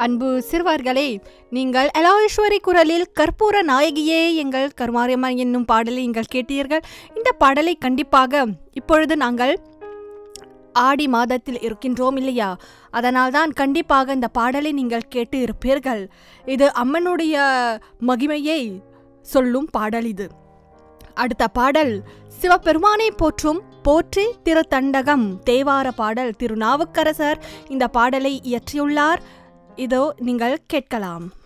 அன்பு சிறுவர்களே நீங்கள் எலாஈஸ்வரி குரலில் கற்பூர நாயகியே எங்கள் கருமாரியம்மன் என்னும் பாடலை நீங்கள் கேட்டீர்கள் இந்த பாடலை கண்டிப்பாக இப்பொழுது நாங்கள் ஆடி மாதத்தில் இருக்கின்றோம் இல்லையா அதனால்தான் கண்டிப்பாக இந்த பாடலை நீங்கள் கேட்டு இருப்பீர்கள் இது அம்மனுடைய மகிமையை சொல்லும் பாடல் இது அடுத்த பாடல் சிவபெருமானை போற்றும் போற்றி திருத்தண்டகம் தேவார பாடல் திருநாவுக்கரசர் இந்த பாடலை இயற்றியுள்ளார் இதோ நீங்கள் கேட்கலாம்